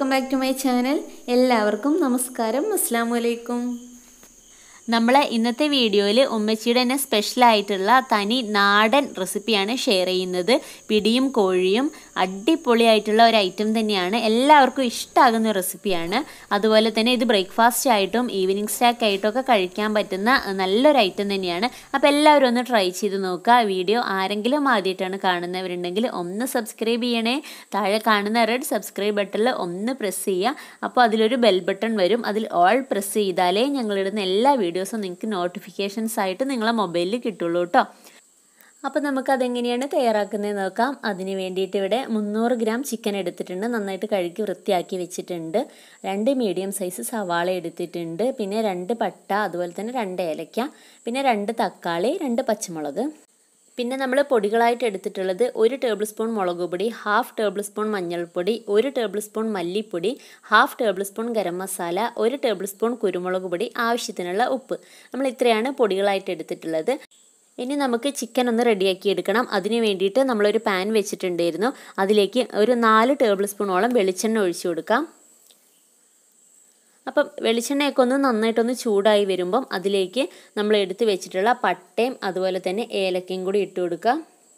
back to my channel എല്ലാവർക്കും നമസ്കാരം അസ്സാം വലൈക്കും നമ്മളെ ഇന്നത്തെ വീഡിയോയിൽ ഉമ്മച്ചിയുടെ തന്നെ സ്പെഷ്യലായിട്ടുള്ള തനി നാടൻ റെസിപ്പിയാണ് ഷെയർ ചെയ്യുന്നത് പിടിയും കോഴിയും അടിപൊളിയായിട്ടുള്ള ഒരു ഐറ്റം തന്നെയാണ് എല്ലാവർക്കും ഇഷ്ടമാകുന്ന റെസിപ്പിയാണ് അതുപോലെ തന്നെ ഇത് ബ്രേക്ക്ഫാസ്റ്റ് ആയിട്ടും ഈവനിങ് സ്നാക്ക് ആയിട്ടും ഒക്കെ കഴിക്കാൻ പറ്റുന്ന നല്ലൊരു ഐറ്റം തന്നെയാണ് അപ്പോൾ എല്ലാവരും ഒന്ന് ട്രൈ ചെയ്ത് നോക്കുക വീഡിയോ ആരെങ്കിലും ആദ്യമായിട്ടാണ് കാണുന്നവരുണ്ടെങ്കിൽ ഒന്ന് സബ്സ്ക്രൈബ് ചെയ്യണേ താഴെ കാണുന്ന റെഡ് സബ്സ്ക്രൈബ് ബട്ടണിൽ ഒന്ന് പ്രസ് ചെയ്യുക അപ്പോൾ അതിലൊരു ബെൽ ബട്ടൺ വരും അതിൽ ഓൾ പ്രസ് ചെയ്താലേ ഞങ്ങളിടുന്ന എല്ലാ വീഡിയോസും നിങ്ങൾക്ക് നോട്ടിഫിക്കേഷൻസ് ആയിട്ട് നിങ്ങളെ മൊബൈലിൽ കിട്ടുള്ളൂ കേട്ടോ അപ്പോൾ നമുക്ക് അതെങ്ങനെയാണ് തയ്യാറാക്കുന്നത് നോക്കാം അതിന് വേണ്ടിയിട്ട് ഇവിടെ മുന്നൂറ് ഗ്രാം ചിക്കൻ എടുത്തിട്ടുണ്ട് നന്നായിട്ട് കഴുകി വൃത്തിയാക്കി വെച്ചിട്ടുണ്ട് രണ്ട് മീഡിയം സൈസ് സവാള എടുത്തിട്ടുണ്ട് പിന്നെ രണ്ട് പട്ട അതുപോലെ തന്നെ രണ്ട് ഏലക്ക പിന്നെ രണ്ട് തക്കാളി രണ്ട് പച്ചമുളക് പിന്നെ നമ്മൾ പൊടികളായിട്ട് എടുത്തിട്ടുള്ളത് ഒരു ടേബിൾ സ്പൂൺ മുളക് പൊടി ഹാഫ് ടേബിൾ സ്പൂൺ മഞ്ഞൾപ്പൊടി ഒരു ടേബിൾ സ്പൂൺ മല്ലിപ്പൊടി half tablespoon garam masala ഒരു ടേബിൾ സ്പൂൺ കുരുമുളക് പൊടി ആവശ്യത്തിനുള്ള ഉപ്പ് നമ്മൾ ഇത്രയാണ് പൊടികളായിട്ട് എടുത്തിട്ടുള്ളത് ഇനി നമുക്ക് ചിക്കൻ ഒന്ന് റെഡിയാക്കി എടുക്കണം അതിന് വേണ്ടിയിട്ട് നമ്മളൊരു പാൻ വെച്ചിട്ടുണ്ടായിരുന്നു അതിലേക്ക് ഒരു നാല് ടേബിൾ സ്പൂണോളം വെളിച്ചെണ്ണ ഒഴിച്ചു കൊടുക്കാം അപ്പം വെളിച്ചെണ്ണയൊക്കെ ഒന്ന് നന്നായിട്ടൊന്ന് ചൂടായി വരുമ്പം അതിലേക്ക് നമ്മൾ എടുത്ത് വെച്ചിട്ടുള്ള പട്ടയും അതുപോലെ തന്നെ ഏലക്കയും കൂടി ഇട്ട് കൊടുക്കുക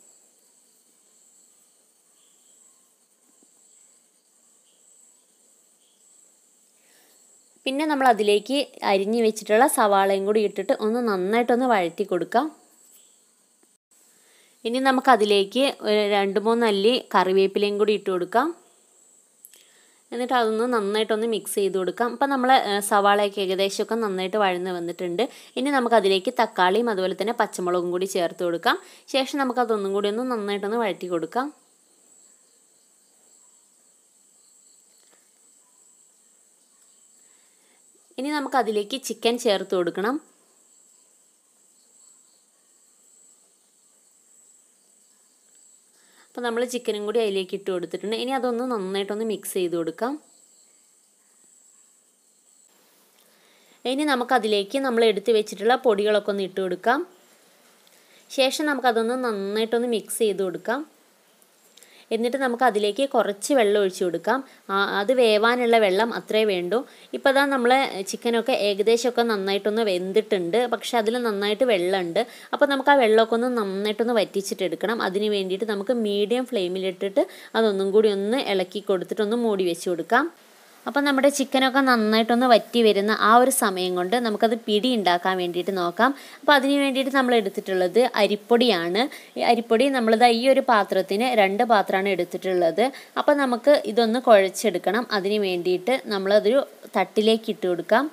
പിന്നെ നമ്മൾ അതിലേക്ക് അരിഞ്ഞു വെച്ചിട്ടുള്ള സവാളയും കൂടി ഇട്ടിട്ട് ഒന്ന് നന്നായിട്ടൊന്ന് വഴറ്റി കൊടുക്കാം ഇനി നമുക്കതിലേക്ക് രണ്ട് മൂന്ന് അല്ലി കറിവേപ്പിലയും കൂടി ഇട്ട് കൊടുക്കാം എന്നിട്ട് അതൊന്ന് നന്നായിട്ടൊന്ന് മിക്സ് ചെയ്ത് കൊടുക്കാം അപ്പം നമ്മൾ സവാളയൊക്കെ ഏകദേശമൊക്കെ നന്നായിട്ട് വഴന്ന് വന്നിട്ടുണ്ട് ഇനി നമുക്കതിലേക്ക് തക്കാളിയും അതുപോലെ തന്നെ പച്ചമുളകും കൂടി ചേർത്ത് കൊടുക്കാം ശേഷം നമുക്കതൊന്നും കൂടി ഒന്ന് നന്നായിട്ടൊന്ന് വഴറ്റി കൊടുക്കാം ഇനി നമുക്കതിലേക്ക് ചിക്കൻ ചേർത്ത് കൊടുക്കണം അപ്പോൾ നമ്മൾ ചിക്കനും കൂടി അതിലേക്ക് ഇട്ട് കൊടുത്തിട്ടുണ്ട് ഇനി അതൊന്ന് നന്നായിട്ടൊന്ന് മിക്സ് ചെയ്ത് കൊടുക്കാം ഇനി നമുക്കതിലേക്ക് നമ്മൾ എടുത്ത് വെച്ചിട്ടുള്ള പൊടികളൊക്കെ ഒന്ന് ഇട്ട് കൊടുക്കാം ശേഷം നമുക്കതൊന്ന് നന്നായിട്ടൊന്ന് മിക്സ് ചെയ്ത് കൊടുക്കാം എന്നിട്ട് നമുക്ക് അതിലേക്ക് കുറച്ച് വെള്ളം ഒഴിച്ചു കൊടുക്കാം അത് വേവാനുള്ള വെള്ളം അത്രേ വേണ്ടൂ ഇപ്പോൾ അതാ നമ്മൾ ചിക്കനൊക്കെ ഏകദേശമൊക്കെ നന്നായിട്ടൊന്ന് വെന്തിട്ടുണ്ട് പക്ഷെ അതിൽ നന്നായിട്ട് വെള്ളമുണ്ട് അപ്പോൾ നമുക്ക് ആ വെള്ളമൊക്കെ ഒന്ന് നന്നായിട്ടൊന്ന് വറ്റിച്ചിട്ടെടുക്കണം അതിന് വേണ്ടിയിട്ട് നമുക്ക് മീഡിയം ഫ്ലെയിമിലിട്ടിട്ട് അതൊന്നും കൂടി ഒന്ന് ഇളക്കി കൊടുത്തിട്ട് ഒന്ന് മൂടി വെച്ച് കൊടുക്കാം അപ്പം നമ്മുടെ ചിക്കനൊക്കെ നന്നായിട്ടൊന്ന് വറ്റി വരുന്ന ആ ഒരു സമയം കൊണ്ട് നമുക്കത് പിടി ഉണ്ടാക്കാൻ വേണ്ടിയിട്ട് നോക്കാം അപ്പോൾ അതിന് വേണ്ടിയിട്ട് നമ്മൾ എടുത്തിട്ടുള്ളത് അരിപ്പൊടിയാണ് ഈ അരിപ്പൊടി നമ്മളിത് ഈ ഒരു പാത്രത്തിന് രണ്ട് പാത്രമാണ് എടുത്തിട്ടുള്ളത് അപ്പോൾ നമുക്ക് ഇതൊന്ന് കുഴച്ചെടുക്കണം അതിന് വേണ്ടിയിട്ട് നമ്മളതൊരു തട്ടിലേക്ക് ഇട്ട് കൊടുക്കാം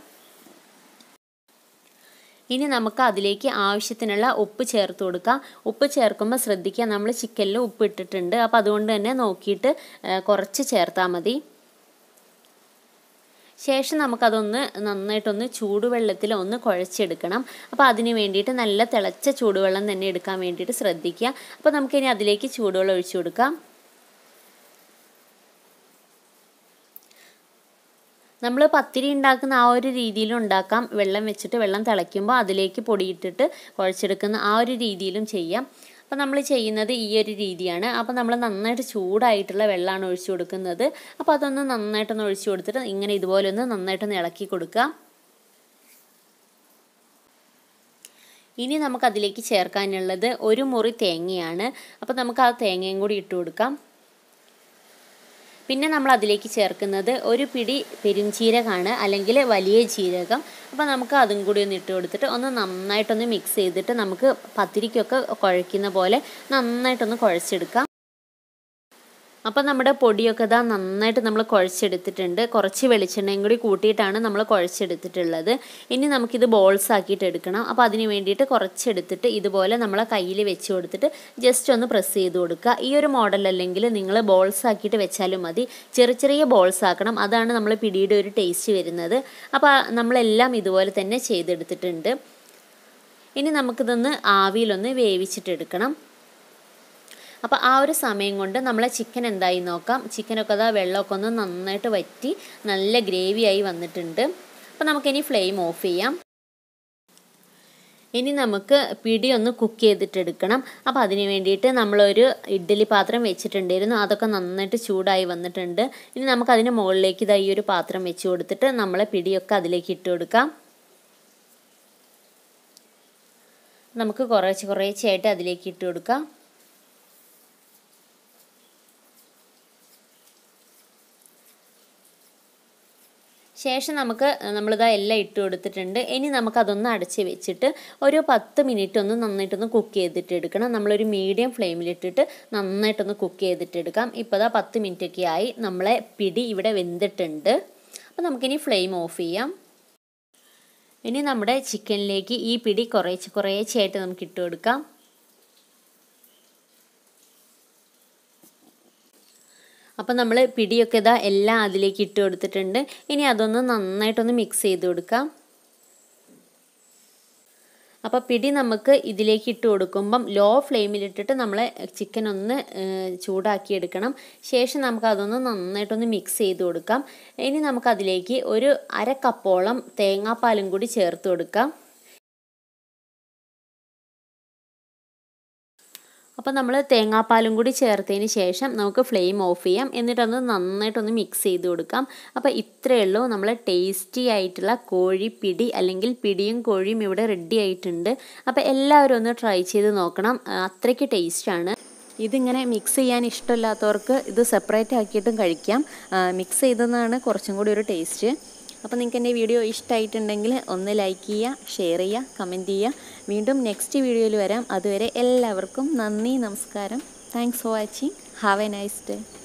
ഇനി നമുക്ക് അതിലേക്ക് ആവശ്യത്തിനുള്ള ഉപ്പ് ചേർത്ത് കൊടുക്കാം ഉപ്പ് ചേർക്കുമ്പോൾ ശ്രദ്ധിക്കുക നമ്മൾ ചിക്കനിൽ ഉപ്പ് ഇട്ടിട്ടുണ്ട് അപ്പോൾ അതുകൊണ്ട് തന്നെ നോക്കിയിട്ട് കുറച്ച് ചേർത്താൽ മതി ശേഷം നമുക്കതൊന്ന് നന്നായിട്ടൊന്ന് ചൂടുവെള്ളത്തിൽ ഒന്ന് കുഴച്ചെടുക്കണം അപ്പോൾ അതിന് വേണ്ടിയിട്ട് നല്ല തിളച്ച ചൂടുവെള്ളം തന്നെ എടുക്കാൻ വേണ്ടിയിട്ട് ശ്രദ്ധിക്കുക അപ്പോൾ നമുക്കിനി അതിലേക്ക് ചൂടുവെള്ളം ഒഴിച്ചു കൊടുക്കാം നമ്മൾ പത്തിരി ഉണ്ടാക്കുന്ന ആ ഒരു രീതിയിലും ഉണ്ടാക്കാം വെള്ളം വെച്ചിട്ട് വെള്ളം തിളയ്ക്കുമ്പോൾ അതിലേക്ക് പൊടിയിട്ടിട്ട് കുഴച്ചെടുക്കുന്ന ആ ഒരു രീതിയിലും ചെയ്യാം അപ്പോൾ നമ്മൾ ചെയ്യുന്നത് ഈ ഒരു രീതിയാണ് അപ്പോൾ നമ്മൾ നന്നായിട്ട് ചൂടായിട്ടുള്ള വെള്ളമാണ് ഒഴിച്ചു കൊടുക്കുന്നത് അപ്പോൾ അതൊന്ന് നന്നായിട്ടൊന്ന് ഒഴിച്ചു കൊടുത്തിട്ട് ഇങ്ങനെ ഇതുപോലെ ഒന്ന് നന്നായിട്ടൊന്ന് ഇളക്കി കൊടുക്കുക ഇനി നമുക്കതിലേക്ക് ചേർക്കാനുള്ളത് ഒരു മുറി തേങ്ങയാണ് അപ്പോൾ നമുക്ക് ആ തേങ്ങയും കൂടി ഇട്ട് കൊടുക്കാം പിന്നെ നമ്മൾ അതിലേക്ക് ചേർക്കുന്നത് ഒരു പിടി പെരുംജീരകമാണ് അല്ലെങ്കിൽ വലിയ ജീരകം അപ്പോൾ നമുക്ക് അതും കൂടി ഒന്ന് ഇട്ട് കൊടുത്തിട്ട് ഒന്ന് നന്നായിട്ടൊന്ന് മിക്സ് ചെയ്തിട്ട് നമുക്ക് പത്തിരിക്കൊക്കെ കുഴയ്ക്കുന്ന പോലെ നന്നായിട്ടൊന്ന് കുഴച്ചെടുക്കാം അപ്പോൾ നമ്മുടെ പൊടിയൊക്കെ ഇതാ നന്നായിട്ട് നമ്മൾ കുഴച്ചെടുത്തിട്ടുണ്ട് കുറച്ച് വെളിച്ചെണ്ണയും കൂടി കൂട്ടിയിട്ടാണ് നമ്മൾ കുഴച്ചെടുത്തിട്ടുള്ളത് ഇനി നമുക്കിത് ബോൾസ് ആക്കിയിട്ട് എടുക്കണം അപ്പോൾ അതിന് വേണ്ടിയിട്ട് കുറച്ചെടുത്തിട്ട് ഇതുപോലെ നമ്മളെ കയ്യിൽ വെച്ച് കൊടുത്തിട്ട് ജസ്റ്റ് ഒന്ന് പ്രസ് ചെയ്ത് കൊടുക്കുക ഈ ഒരു മോഡൽ അല്ലെങ്കിൽ നിങ്ങൾ ബോൾസ് ആക്കിയിട്ട് വെച്ചാലും മതി ചെറിയ ചെറിയ ബോൾസ് ആക്കണം അതാണ് നമ്മൾ പിടിയുടെ ഒരു ടേസ്റ്റ് വരുന്നത് അപ്പോൾ നമ്മളെല്ലാം ഇതുപോലെ തന്നെ ചെയ്തെടുത്തിട്ടുണ്ട് ഇനി നമുക്കിതൊന്ന് ആവിയിലൊന്ന് വേവിച്ചിട്ടെടുക്കണം അപ്പോൾ ആ ഒരു സമയം കൊണ്ട് നമ്മളെ ചിക്കൻ എന്തായി നോക്കാം ചിക്കനൊക്കെ അതാ വെള്ളമൊക്കെ ഒന്ന് നന്നായിട്ട് വറ്റി നല്ല ഗ്രേവി ആയി വന്നിട്ടുണ്ട് അപ്പോൾ നമുക്കിനി ഫ്ലെയിം ഓഫ് ചെയ്യാം ഇനി നമുക്ക് പിടി ഒന്ന് കുക്ക് ചെയ്തിട്ടെടുക്കണം അപ്പോൾ അതിന് വേണ്ടിയിട്ട് നമ്മളൊരു ഇഡ്ഡലി പാത്രം വെച്ചിട്ടുണ്ടായിരുന്നു അതൊക്കെ നന്നായിട്ട് ചൂടായി വന്നിട്ടുണ്ട് ഇനി നമുക്ക് അതിന് മുകളിലേക്ക് ഇതാ ഈ ഒരു പാത്രം വെച്ച് കൊടുത്തിട്ട് നമ്മളെ പിടിയൊക്കെ അതിലേക്ക് ഇട്ട് കൊടുക്കാം നമുക്ക് കുറേശ്ശെ കുറേശ്ശെയായിട്ട് അതിലേക്ക് ഇട്ട് കൊടുക്കാം ശേഷം നമുക്ക് നമ്മളിതാ എല്ലാം ഇട്ട് കൊടുത്തിട്ടുണ്ട് ഇനി നമുക്കതൊന്ന് അടച്ച് വെച്ചിട്ട് ഒരു പത്ത് മിനിറ്റ് ഒന്ന് നന്നായിട്ടൊന്ന് കുക്ക് ചെയ്തിട്ട് എടുക്കണം നമ്മളൊരു മീഡിയം ഫ്ലെയിമിലിട്ടിട്ട് നന്നായിട്ടൊന്ന് കുക്ക് ചെയ്തിട്ട് എടുക്കാം ഇപ്പോൾ ഇതാ പത്ത് മിനിറ്റ് ഒക്കെ ആയി നമ്മളെ പിടി ഇവിടെ വെന്തിട്ടുണ്ട് അപ്പോൾ നമുക്കിനി ഫ്ലെയിം ഓഫ് ചെയ്യാം ഇനി നമ്മുടെ ചിക്കനിലേക്ക് ഈ പിടി കുറേശ്ശെ കുറേശ്ശെയായിട്ട് നമുക്ക് ഇട്ട് കൊടുക്കാം അപ്പോൾ നമ്മൾ പിടിയൊക്കെ ഇതാ എല്ലാം അതിലേക്ക് ഇട്ട് കൊടുത്തിട്ടുണ്ട് ഇനി അതൊന്ന് നന്നായിട്ടൊന്ന് മിക്സ് ചെയ്ത് കൊടുക്കാം അപ്പോൾ പിടി നമുക്ക് ഇതിലേക്ക് ഇട്ട് കൊടുക്കുമ്പം ലോ ഫ്ലെയിമിലിട്ടിട്ട് നമ്മൾ ചിക്കൻ ഒന്ന് ചൂടാക്കി എടുക്കണം ശേഷം നമുക്ക് അതൊന്ന് നന്നായിട്ടൊന്ന് മിക്സ് ചെയ്ത് കൊടുക്കാം ഇനി നമുക്കതിലേക്ക് ഒരു അര കപ്പോളം തേങ്ങാപ്പാലും കൂടി ചേർത്ത് കൊടുക്കാം അപ്പോൾ നമ്മൾ തേങ്ങാപ്പാലും കൂടി ചേർത്തതിന് ശേഷം നമുക്ക് ഫ്ലെയിം ഓഫ് ചെയ്യാം എന്നിട്ടൊന്ന് നന്നായിട്ടൊന്ന് മിക്സ് ചെയ്ത് കൊടുക്കാം അപ്പോൾ ഇത്രയേ ഉള്ളൂ നമ്മൾ ടേസ്റ്റി ആയിട്ടുള്ള കോഴിപ്പിടി അല്ലെങ്കിൽ പിടിയും കോഴിയും ഇവിടെ റെഡി ആയിട്ടുണ്ട് അപ്പോൾ എല്ലാവരും ഒന്ന് ട്രൈ ചെയ്ത് നോക്കണം അത്രയ്ക്ക് ടേസ്റ്റാണ് ഇതിങ്ങനെ മിക്സ് ചെയ്യാൻ ഇഷ്ടമില്ലാത്തവർക്ക് ഇത് സെപ്പറേറ്റ് ആക്കിയിട്ടും കഴിക്കാം മിക്സ് ചെയ്തതാണ് കുറച്ചും കൂടി ഒരു ടേസ്റ്റ് അപ്പോൾ നിങ്ങൾക്ക് എൻ്റെ വീഡിയോ ഇഷ്ടമായിട്ടുണ്ടെങ്കിൽ ഒന്ന് ലൈക്ക് ചെയ്യുക ഷെയർ ചെയ്യുക കമൻറ്റ് ചെയ്യുക വീണ്ടും നെക്സ്റ്റ് വീഡിയോയിൽ വരാം അതുവരെ എല്ലാവർക്കും നന്ദി നമസ്കാരം thanks for watching have a nice day